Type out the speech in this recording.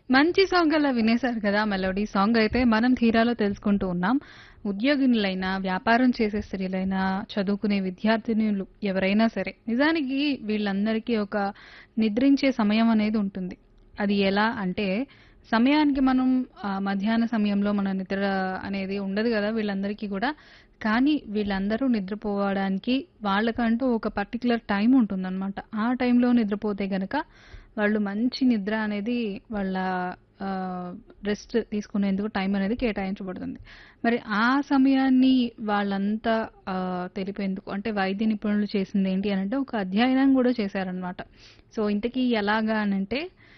మంచి సాంగ్ అలా వినేశారు కదా మెలోడీ సాంగ్ అయితే మనం ధీరాలో తెలుసుకుంటూ ఉన్నాం ఉద్యోగినులైనా వ్యాపారం చేసే స్త్రీలైనా చదువుకునే విద్యార్థినులు ఎవరైనా సరే నిజానికి వీళ్ళందరికీ ఒక నిద్రించే సమయం అనేది ఉంటుంది అది ఎలా అంటే సమయానికి మనం ఆ, మధ్యాహ్న సమయంలో మన నిద్ర అనేది ఉండదు కదా వీళ్ళందరికీ కూడా కానీ వీళ్ళందరూ నిద్రపోవడానికి వాళ్ళకంటూ ఒక పర్టికులర్ టైం ఉంటుందన్నమాట ఆ టైంలో నిద్రపోతే గనక వాళ్ళు మంచి నిద్ర అనేది వాళ్ళ రెస్ట్ తీసుకునేందుకు టైం అనేది కేటాయించబడుతుంది మరి ఆ సమయాన్ని వాళ్ళంతా ఆ, తెలిపేందుకు అంటే వైద్య నిపుణులు చేసింది ఏంటి అని అంటే ఒక అధ్యయనం కూడా చేశారనమాట సో ఇంతకీ ఎలాగా అనంటే